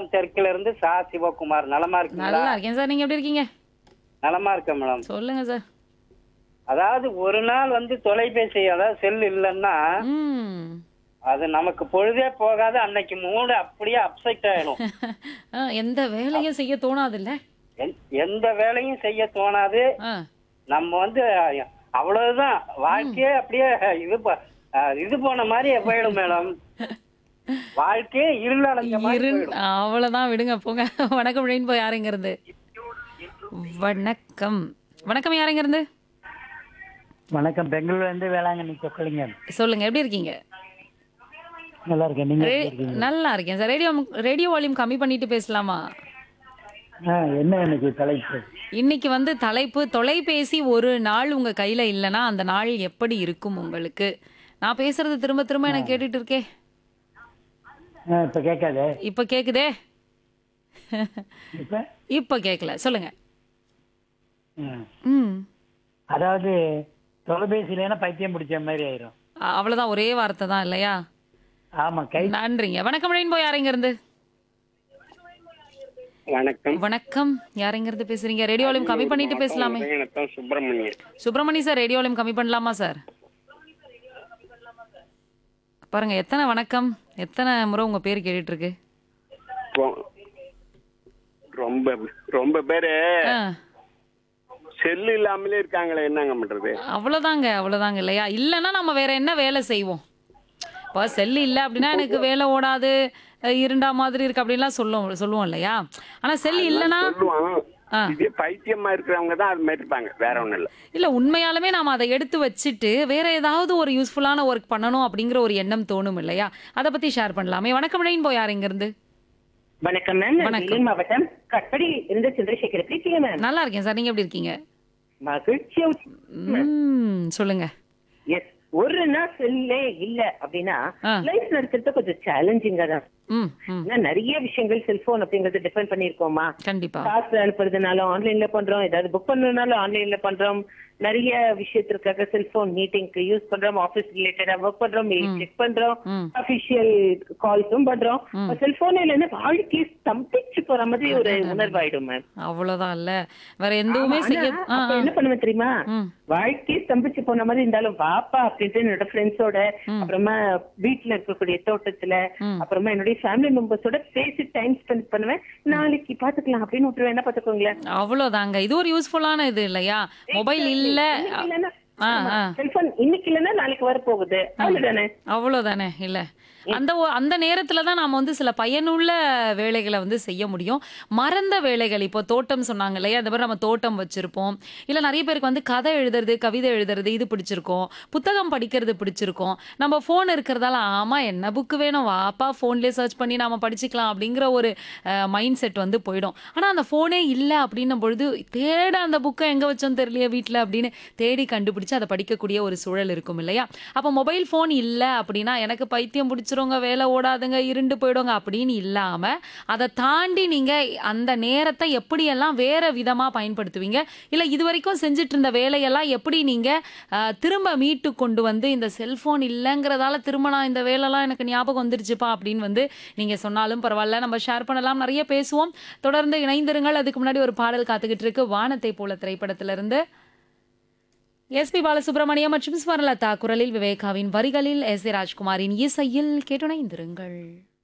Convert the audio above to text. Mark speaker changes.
Speaker 1: தாம்பரம் தெற்குல இருந்து சா சிவகுமார் நலமா இருக்குங்களா
Speaker 2: நல்லா இருக்கேன் சார் நீங்க எப்படி இருக்கீங்க
Speaker 1: நலமா இருக்கேன் மேடம்
Speaker 2: சொல்லுங்க சார்
Speaker 1: அதாவது ஒரு நாள் வந்து தொலைபேசி அதாவது செல் இல்லைன்னா
Speaker 2: ம்
Speaker 1: அது நமக்கு பொழுதே போகாது அன்னைக்கு மூடு அப்படியே அப்செட் ஆயிடும்
Speaker 2: ஆ, எந்த வேலையும் செய்ய தோணாதுல்ல
Speaker 1: எந்- எந்த வேலையும் செய்ய தோணாது
Speaker 2: ஆ
Speaker 1: நம்ம வந்து அவ்வளவுதான் வாழ்க்கையே அப்படியே இது ப- அஹ் இது போன மாதிரி போயிடும் மேடம் வாழ்க்கையே இருளடைஞ்ச மாதிரி
Speaker 2: இருந்
Speaker 1: போயிடும்
Speaker 2: அவ்வளவுதான் விடுங்க போங்க வணக்கம் ரெயின்போ யாருங்க இருந்து வணக்கம் வணக்கம் யாருங்க இருந்து
Speaker 3: வணக்கம் பெங்களூர்ல இருந்து வேளாங்கண்ணி சொக்கலிங்க
Speaker 2: சொல்லுங்க எப்படி இருக்கீங்க
Speaker 3: நல்லா இருக்கேன் நீங்க
Speaker 2: ரே-
Speaker 3: எப்படி இருக்கீங்க?
Speaker 2: நல்லா இருக்கேன் சார் ரேடியோ ரேடியோ வால்யூம் கம்மி பண்ணிட்டு பேசலாமா
Speaker 3: ஆ, என்ன எனக்கு தலைப்பு
Speaker 2: இன்னைக்கு வந்து தலைப்பு தொலைபேசி ஒரு நாள் உங்க கையில இல்லைன்னா அந்த நாள் எப்படி இருக்கும் உங்களுக்கு நான் பேசுறது திரும்ப திரும்ப எனக்கு கேட்டுட்டு இருக்கே
Speaker 3: ஆ, இப்ப கேட்காத
Speaker 2: இப்ப கேக்குதே
Speaker 3: இப்ப
Speaker 2: இப்ப கேக்கல சொல்லுங்க
Speaker 3: ம்.
Speaker 2: ம்
Speaker 3: அதாவது தொலைபேசி இல்லைன்னா பைத்தியம் பிடிச்ச மாதிரி ஆயிரும்
Speaker 2: அ- அவ்வளவுதான் ஒரே வார்த்தை தான் இல்லையா
Speaker 3: ஆமா கை
Speaker 2: நன்றிங்க வணக்கம் ரெயின்போ யாருங்க இருந்து
Speaker 1: வணக்கம்
Speaker 2: வணக்கம் யாருங்க இருந்து பேசுறீங்க ரேடியோ வால்யூம் கம்மி பண்ணிட்டு பேசலாமே
Speaker 1: வணக்கம் Subramanian
Speaker 2: Subramani sir radio volume கம்மி பண்ணலாமா சார் பாருங்க எத்தனை வணக்கம் எத்தனை முறை உங்க பேர் கேட்டுட்டு இருக்கு
Speaker 4: ரொ- ரொம்ப ரொம்ப பேரு
Speaker 2: ஆ,
Speaker 4: செல்லு இல்லாமலே இருக்காங்களே என்னங்க பண்றது
Speaker 2: அவ்வளவுதாங்க அவ்வளவுதாங்க இல்லையா இல்லைன்னா நம்ம வேற என்ன வேலை செய்வோம் இப்போ செல்லு இல்லை அப்படின்னா எனக்கு வேலை ஓடாது அஹ் இருண்டா மாதிரி இருக்கு அப்படின்லாம் சொல்லுவோம் சொல்லுவோம் இல்லையா ஆனா செல்லு இல்லைன்னா
Speaker 4: சொல்லுவான்
Speaker 2: ஆ.
Speaker 4: இதே பைத்தியமா இருக்கிறவங்க தான் அது மாதிரி இருப்பாங்க வேற ஒண்ணும் இல்ல
Speaker 2: இல்ல உண்மையாலுமே நாம அதை எடுத்து வச்சுட்டு வேற ஏதாவது ஒரு யூஸ்ஃபுல்லான ஒர்க் பண்ணணும் அப்படிங்கிற ஒரு எண்ணம் தோணும் இல்லையா அதை பத்தி ஷேர் பண்ணலாமே வணக்கம் ரெயின்போ யார் இங்க இருந்து
Speaker 5: வணக்கம் மேம் நான்
Speaker 2: வணக்கம்.
Speaker 5: வேலூர் மாவட்டம் கட்படி இருந்து சந்திரசேகர் எப்படி இருக்கீங்க மேம்
Speaker 2: நல்லா இருக்கேன் சார் நீங்க எப்படி இருக்கீங்க
Speaker 5: மகிழ்ச்சியா
Speaker 2: ம் சொல்லுங்க
Speaker 5: எஸ் ஒரு நாள் செல்லே இல்ல அப்படின்னா
Speaker 2: ஆ.
Speaker 5: லைஃப் நடக்கிறது கொஞ்சம் சேலஞ்சிங்கா தான்
Speaker 2: ம் ம்
Speaker 5: ஏன்னா நிறைய விஷயங்கள் செல்போன் அப்படிங்கறது டிபெண்ட் பண்ணிருக்கோமா
Speaker 2: கண்டிப்பா
Speaker 5: காசு அனுப்புறதுனாலும் ஆன்லைன்ல பண்றோம் ஏதாவது புக் பண்ணணும்னாலும் ஆன்லைன்ல பண்றோம் நிறைய விஷயத்திற்காக செல்போன் மீட்டிங்க்கு யூஸ் பண்றோம் ஆபீஸ் ரிலேட்டடா ஒர்க் பண்றோம் மெயில் செக் பண்றோம்
Speaker 2: ம்.
Speaker 5: அபிஷியல் கால்ஸும் பண்றோம் செல்போன் இல்லைன்னா வாழ்க்கையை ஸ்தம்பிச்சு போற மாதிரி ஒரு உணர்வாயிடும் மேம்
Speaker 2: அவ்வளவுதான் இல்ல வேற எதுவுமே
Speaker 5: ஆமா,
Speaker 2: செய்ய
Speaker 5: ஆனா,
Speaker 2: ஆ,
Speaker 5: அப்ப
Speaker 2: ஆ.
Speaker 5: என்ன பண்ணுவேன் தெரியுமா
Speaker 2: ம்.
Speaker 5: வாழ்க்கையே ஸ்தம்பிச்சு போன மாதிரி இருந்தாலும் வாப்பா அப்படின்ட்டு என்னோட ஃப்ரெண்ட்ஸோட அப்புறமா வீட்டுல இருக்கக்கூடிய தோட்டத்துல அப்புறமா என்னுடைய ஃபேமிலி மெம்பர்ஸோட பேசி டைம் ஸ்பெண்ட் பண்ணுவேன் நாளைக்கு பாத்துக்கலாம் அப்படின்னு விட்டுருவேன் என்ன பாத்துக்கோங்களேன்
Speaker 2: அவ்வளவுதாங்க இது ஒரு யூஸ்ஃபுல்லான இது இல்லையா மொபைல் இல்ல ஆ ஆ
Speaker 5: செல்போன் இன்னைக்கு இல்லைன்னா நாளைக்கு வர போகுது அவ்வளவுதானே
Speaker 2: அவ்வளவுதானே இல்ல அந்த ஒ- அந்த நேரத்துல தான் நாம வந்து சில பயனுள்ள வேலைகளை வந்து செய்ய முடியும் மறந்த வேலைகள் இப்போ தோட்டம் சொன்னாங்க இல்லையா அந்த மாதிரி நம்ம தோட்டம் வச்சிருப்போம் இல்ல நிறைய பேருக்கு வந்து கதை எழுதுறது கவிதை எழுதுறது இது பிடிச்சிருக்கும் புத்தகம் படிக்கிறது பிடிச்சிருக்கும் நம்ம ஃபோன் இருக்கிறதால ஆமா என்ன புக்கு வேணும் வாப்பா ஃபோன்லேயே சர்ச் பண்ணி நாம படிச்சுக்கலாம் அப்படிங்கிற ஒரு மைண்ட் செட் வந்து போயிடும் ஆனா அந்த ஃபோனே இல்ல அப்படின்னும் பொழுது தேட அந்த புக்கை எங்க வச்சோம் தெரியலையே வீட்ல அப்படின்னு தேடி கண்டுபிடிச்சு அதை படிக்கக்கூடிய ஒரு சூழல் இருக்கும் இல்லையா அப்போ மொபைல் ஃபோன் இல்ல அப்படின்னா எனக்கு பைத்தியம் பிடிச்சிருங்க வேலை ஓடாதுங்க இருண்டு போயிடுங்க அப்படின்னு இல்லாம அதை தாண்டி நீங்க அந்த நேரத்தை எப்படியெல்லாம் வேற விதமா பயன்படுத்துவீங்க இல்ல இது வரைக்கும் செஞ்சுட்டு இருந்த வேலையெல்லாம் எப்படி நீங்க அஹ், திரும்ப மீட்டு கொண்டு வந்து இந்த செல்போன் இல்லைங்கிறதால திரும்ப நான் இந்த வேலைலாம் எனக்கு ஞாபகம் வந்துருச்சுப்பா அப்படின்னு வந்து நீங்க சொன்னாலும் பரவாயில்ல நம்ம ஷேர் பண்ணலாம் நிறைய பேசுவோம் தொடர்ந்து இணைந்திருங்கள் அதுக்கு முன்னாடி ஒரு பாடல் காத்துக்கிட்டு இருக்கு வானத்தை போல திரைப்படத்திலிருந்து எஸ்பி பாலசுப்ரமணியம் மற்றும் ஸ்வர்ணலதா குரலில் விவேகாவின் வரிகளில் எஸ் ஏ ராஜ்குமாரின் இசையில் கேட்டுணைந்திருங்கள்